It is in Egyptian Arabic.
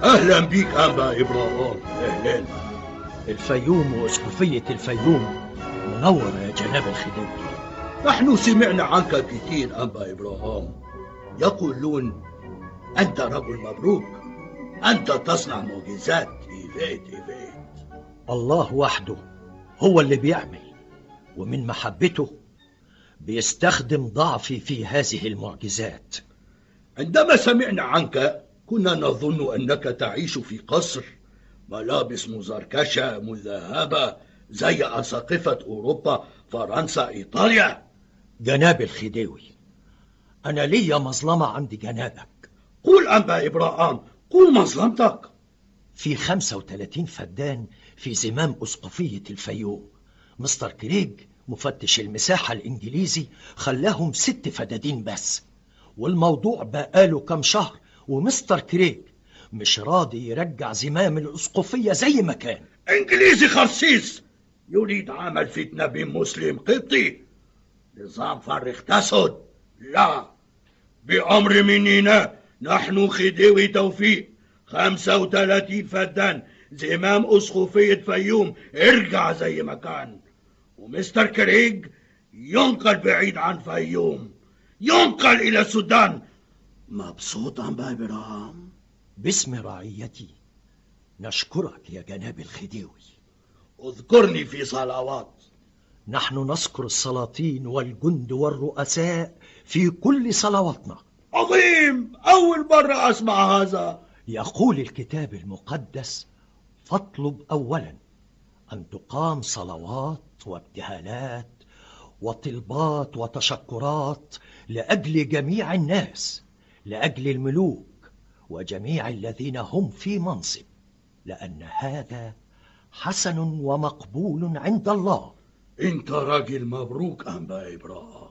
أهلا بيك أنبا إبراهيم أهلا الفيوم واسقفية الفيوم منورة يا جناب الخديوي نحن سمعنا عنك كثير أنبا إبراهيم يقولون أنت رجل مبروك أنت تصنع معجزات إيفيت إيفيت الله وحده هو اللي بيعمل ومن محبته بيستخدم ضعفي في هذه المعجزات عندما سمعنا عنك كنا نظن أنك تعيش في قصر ملابس مزركشة مذهبة زي أساقفة أوروبا فرنسا إيطاليا جناب الخديوي أنا ليا مظلمة عند جنابك قول أنبا إبراهيم قول مظلمتك في 35 فدان في زمام أسقفية الفيوم مستر كريج مفتش المساحة الإنجليزي خلاهم ست فدادين بس والموضوع بقاله كام شهر ومستر كريج مش راضي يرجع زمام الأسقفية زي ما كان إنجليزي خرسيس يريد عمل فتنة بين مسلم قبطي نظام فرخ تسد لا بأمر مننا نحن خديوي توفيق خمسة وثلاثين فدان زمام أسقفية فيوم ارجع زي ما كان ومستر كريج ينقل بعيد عن فيوم ينقل إلى السودان مبسوط عن إبراهيم باسم رعيتي نشكرك يا جناب الخديوي اذكرني في صلوات نحن نذكر السلاطين والجند والرؤساء في كل صلواتنا عظيم أول مرة أسمع هذا يقول الكتاب المقدس فاطلب أولا أن تقام صلوات وابتهالات وطلبات وتشكرات لأجل جميع الناس لأجل الملوك وجميع الذين هم في منصب لأن هذا حسن ومقبول عند الله انت راجل مبروك أنبا إبراهيم